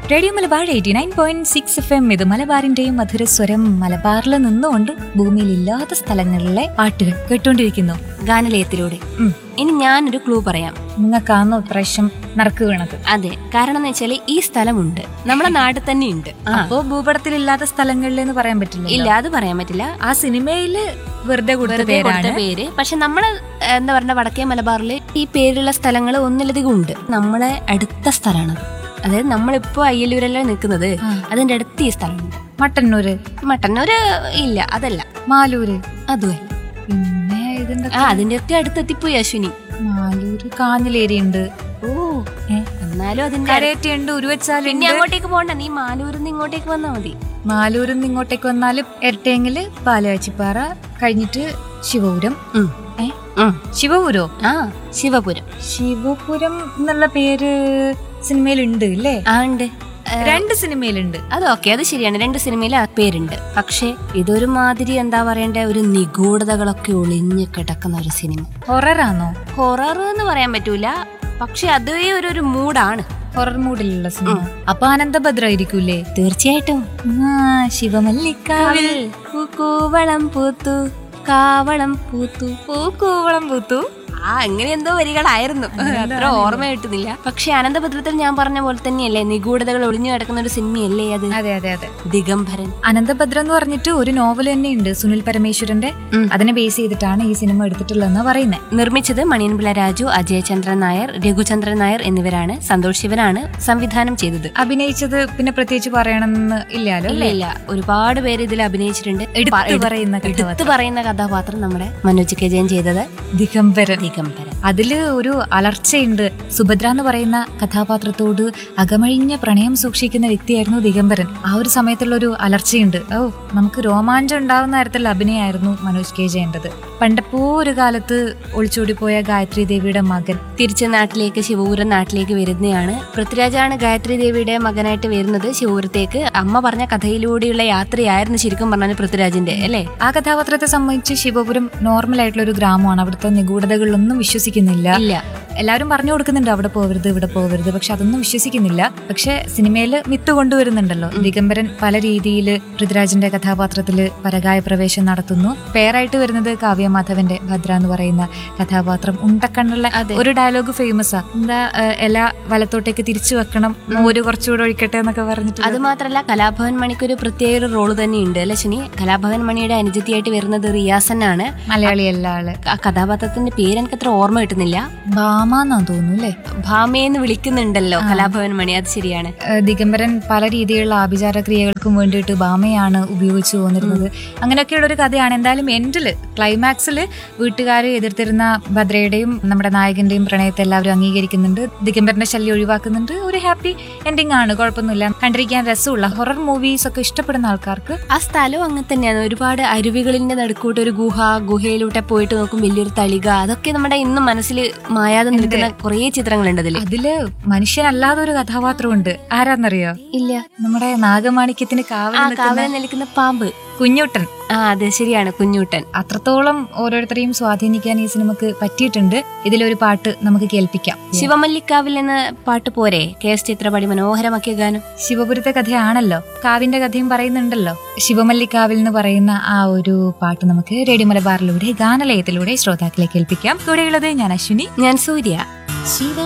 Radio Malabar eighty nine point six F M ഇത് മലബാറിന്റെയും മധുരസ്വരം മലബാറിൽ നിന്നുകൊണ്ട് ഭൂമിയിൽ ഇല്ലാത്ത സ്ഥലങ്ങളിലെ പാട്ടുകൾ കേട്ടോണ്ടിരിക്കുന്നു ഗാനലയത്തിലൂടെ ഉം. ഇനി ഞാനൊരു ക്ലൂ പറയാം നിങ്ങൾക്കാന്ന് ഇപ്രാവശ്യം നറുക്ക് വീണത് അതെ കാരണം എന്ന് വെച്ചാല് ഈ സ്ഥലമുണ്ട് നമ്മുടെ നാട്ടിൽ തന്നെ ഉണ്ട് അപ്പോ ഭൂപടത്തിൽ ഇല്ലാത്ത സ്ഥലങ്ങളിൽ എന്ന് പറയാൻ പറ്റില്ല ഇല്ല അത് പറയാൻ പറ്റില്ല ആ സിനിമയില് വെറുതെ കൊടുത്ത വെറുതെ കൊടുത്ത പേരാണ് പേര് പക്ഷെ നമ്മള് എന്താ പറയുക വടക്കേ മലബാറിൽ ഈ പേരുള്ള സ്ഥലങ്ങൾ ഒന്നിലധികം ഉണ്ട് നമ്മളെ അടുത്ത സ്ഥലമാണ് അതായത് നമ്മളിപ്പോ അയ്യല്ലൂരല്ലേ നിൽക്കുന്നത് ആ. അതിന്റെ അടുത്ത് ഈ സ്ഥലമുണ്ട് മട്ടന്നൂര് മട്ടന്നൂര് ഇല്ല അതല്ല മാലൂര് അതുമല്ല പിന്നെ ഇതിന്റെ ആ അതിന്റെ ഒക്കെ അടുത്തെത്തിപ്പോയി അശ്വിനി മാലൂര് കാഞ്ഞിലേരി ഉണ്ട് ഓ എന്നാലും അതിന്റെ അടുത്ത് കരയറ്റുണ്ട് പിന്നെ ഉരുവച്ചാലുണ്ട് അങ്ങോട്ടേക്ക് പോണ്ട നീ മാലൂരിൽ നിന്ന് ഇങ്ങോട്ടേക്ക് വന്നാ മതി മാലൂരിൽ നിന്ന് ഇങ്ങോട്ടേക്ക് വന്നാല് എരട്ടെങ്കില് പാലയാച്ചിപ്പാറ കഴിഞ്ഞിട്ട് ശിവപുരം ഉം. ഏ ഉം. ശിവപുരോ ആ ശിവപുരം ശിവപുരം എന്നുള്ള പേര് സിനിമയിലുണ്ട് അല്ലേ ആ ഉണ്ട് രണ്ട് സിനിമയിലുണ്ട് അത് ഓക്കെ അത് ശരിയാണ് രണ്ട് സിനിമയിൽ ആ പേരുണ്ട് പക്ഷെ ഇതൊരു മാതിരി എന്താ പറയണ്ടേ ഒരു നിഗൂഢതകളൊക്കെ ഒളിഞ്ഞു കിടക്കുന്ന ഒരു സിനിമ ഹൊററാണോ ഹൊറർ എന്ന് പറയാൻ പറ്റൂല പക്ഷെ അതേ ഒരു ഒരു മൂഡാണ് ഹൊറർ മൂഡിലുള്ള സിനിമ അപ്പൊ ആനന്ദഭദ്ര ആയിരിക്കൂലേ തീർച്ചയായിട്ടും ആ ശിവമല്ലിക്കാവിൽ പൂക്കൂവളം പൂത്തു കാവളം പൂത്തു പൂക്കൂവളം പൂത്തു ആ അങ്ങനെ എന്തോ വരികളായിരുന്നു അത്ര ഓർമ്മ കിട്ടുന്നില്ല പക്ഷെ അനന്തഭദ്രത്തിൽ ഞാൻ പറഞ്ഞ പോലെ തന്നെയല്ലേ നിഗൂഢതകൾ ഒളിഞ്ഞു കിടക്കുന്ന ഒരു സിനിമയല്ലേ അത് അതെ അതെ അതെ ദിഗംബരൻ അനന്തഭദ്ര എന്ന് പറഞ്ഞിട്ട് ഒരു നോവൽ തന്നെ ഉണ്ട് സുനിൽ പരമേശ്വരന്റെ ഉം. അതിനെ ബേസ് ചെയ്തിട്ടാണ് ഈ സിനിമ എടുത്തിട്ടുള്ളതെന്നാ പറയുന്നത് നിർമ്മിച്ചത് മണിയൻപിള്ള രാജു അജയചന്ദ്രൻ നായർ രഘുചന്ദ്രൻ നായർ എന്നിവരാണ് സന്തോഷ് ശിവനാണ് സംവിധാനം ചെയ്തത് അഭിനയിച്ചത് പിന്നെ പ്രത്യേകിച്ച് പറയണമെന്ന് ഇല്ലാലോ ഇല്ല ഇല്ല ഒരുപാട് പേര് ഇതിൽ അഭിനയിച്ചിട്ടുണ്ട് എടുത്തു പ- എടു- പറയുന്ന എടുത്തു കഥാപാത്രം പറയുന്ന കഥാപാത്രം നമ്മുടെ മനോജ് കെ ജയൻ ചെയ്തത് ദിഗംബരൻ ദിഗംബരൻ അതില് ഒരു അലർച്ചയുണ്ട് സുഭദ്ര എന്ന് പറയുന്ന കഥാപാത്രത്തോട് അകമഴിഞ്ഞ പ്രണയം സൂക്ഷിക്കുന്ന വ്യക്തിയായിരുന്നു ദിഗംബരൻ ആ ഒരു സമയത്തുള്ള ഒരു അലർച്ചയുണ്ട് ഓ നമുക്ക് രോമാഞ്ചം ഉണ്ടാവുന്ന തരത്തിലുള്ള അഭിനയമായിരുന്നു മനോജ് കെ ജയന്റത് പണ്ടപ്പോ ഒരു കാലത്ത് ഒളിച്ചോടിപ്പോയ ഗായത്രി ദേവിയുടെ മകൻ തിരിച്ച് നാട്ടിലേക്ക് ശിവപുരം നാട്ടിലേക്ക് വരുന്നതാണ് പൃഥ്വിരാജാണ് ഗായത്രി ദേവിയുടെ മകനായിട്ട് വരുന്നത് ശിവപുരത്തേക്ക് അമ്മ പറഞ്ഞ കഥയിലൂടെയുള്ള യാത്രയായിരുന്നു ശരിക്കും പറഞ്ഞാൽ പൃഥ്വിരാജിന്റെ അല്ലേ ആ കഥാപാത്രത്തെ സംബന്ധിച്ച് ശിവപുരം നോർമൽ ആയിട്ടുള്ള ഒരു ഗ്രാമമാണ് അവിടുത്തെ നിഗൂഢതകളിലൊന്നും വിശ്വസിക്കുന്നില്ല ഇല്ല എല്ലാവരും പറഞ്ഞു കൊടുക്കുന്നുണ്ട് അവിടെ പോകരുത് ഇവിടെ പോകരുത് പക്ഷെ അതൊന്നും വിശ്വസിക്കുന്നില്ല പക്ഷെ സിനിമയിൽ മിത്ത് കൊണ്ടുവരുന്നുണ്ടല്ലോ ദിഗംബരൻ പല രീതിയിൽ പൃഥ്വിരാജിന്റെ കഥാപാത്രത്തിൽ പരകായ പ്രവേശം നടത്തുന്നു പേരായിട്ട് വരുന്നത് കാവ്യമാധവന്റെ ഭദ്ര എന്ന് പറയുന്ന കഥാപാത്രം ഉണ്ടക്കണ്ണുള്ള അതെ. ഒരു ഡയലോഗ് ഫേമസ് ആ എന്താ ഏഹ്, ഇല വലത്തോട്ടേക്ക് തിരിച്ചു വെക്കണം മോര് കുറച്ചുകൂടെ ഒഴിക്കട്ടെ എന്നൊക്കെ പറഞ്ഞിട്ട് അത് മാത്രല്ല കലാഭവൻ മണിക്ക് ഒരു പ്രത്യേക ഒരു റോള് തന്നെയുണ്ട് അല്ലെ ശനി കലാഭവൻ മണിയുടെ അനുജത്തിയായിട്ട് വരുന്നത് റിയാസനാണ് മലയാളി എല്ലാ ആള് ആ കഥാപാത്രത്തിന്റെ പേര് എനിക്ക് അത്ര ഓർമ്മ കിട്ടുന്നില്ല ഭാമാന്നാ തോന്നുന്നു അല്ലേ ഭാമയെന്ന് വിളിക്കുന്നുണ്ടല്ലോ കലാഭവൻ മണി അത് ശരിയാണ് ഏഹ് ദിഗംബരൻ പല രീതിയിലുള്ള ആഭിചാര ക്രിയകൾക്കും വേണ്ടിയിട്ട് ബാമയാണ് ഉപയോഗിച്ചു പോന്നിരുന്നത് അങ്ങനെയൊക്കെയുള്ള ഒരു കഥയാണ് എന്തായാലും എൻഡില് ക്ലൈമാക്സിൽ വീട്ടുകാർ എതിർത്തിരുന്ന ഭദ്രയുടെയും നമ്മുടെ നായകന്റെയും പ്രണയത്തെ എല്ലാവരും അംഗീകരിക്കുന്നുണ്ട് ദിഗംബരന്റെ ശല്യം ഒഴിവാക്കുന്നുണ്ട് ഒരു ഹാപ്പി എൻഡിങ് ആണ് കുഴപ്പമൊന്നുമില്ല കണ്ടിരിക്കാൻ രസമുള്ള ഹൊറർ മൂവീസ് ഒക്കെ ഇഷ്ടപ്പെടുന്ന ആൾക്കാർക്ക് ആ സ്ഥലവും അങ്ങനെ തന്നെയാണ് ഒരുപാട് അരുവികളിന്റെ നടുക്കൂട്ട് ഒരു ഗുഹ ഗുഹയിലൂടെ പോയിട്ട് നോക്കും വലിയൊരു തളിക അതൊക്കെ നമ്മുടെ ഇന്നും മനസ്സിൽ മായാതെ നിൽക്കുന്ന കുറേ ചിത്രങ്ങളുണ്ട് അതില് അതില് മനുഷ്യനല്ലാതെ ഒരു കഥാപാത്രമുണ്ട് ആരാന്നറിയോ ഇല്ല നമ്മുടെ നാഗമാണിക്യത്തിന് ആ കാവൽ നിൽക്കുന്ന കാവലം നിൽക്കുന്ന പാമ്പ് കുഞ്ഞുട്ടൻ ആ അതെ ശരിയാണ് കുഞ്ഞൂട്ടൻ അത്രത്തോളം ഓരോരുത്തരെയും സ്വാധീനിക്കാൻ ഈ സിനിമക്ക് പറ്റിയിട്ടുണ്ട് ഇതിലൊരു പാട്ട് നമുക്ക് കേൾപ്പിക്കാം ശിവമല്ലിക്കാവിൽ എന്ന പാട്ട് പോരെ കെ എസ് ചിത്രപാടി മനോഹരമാക്കിയ ഗാനം ശിവപുരത്തെ കഥയാണല്ലോ കാവിന്റെ കഥയും പറയുന്നുണ്ടല്ലോ ശിവമല്ലിക്കാവിൽ എന്ന് പറയുന്ന ആ ഒരു പാട്ട് നമുക്ക് റേഡിയോ മലബാറിലൂടെ ഗാനലയത്തിലൂടെ ശ്രോതാക്കളെ കേൾപ്പിക്കാം കൂടെയുള്ളത് ഞാൻ അശ്വിനി ഞാൻ സൂര്യ ശിവ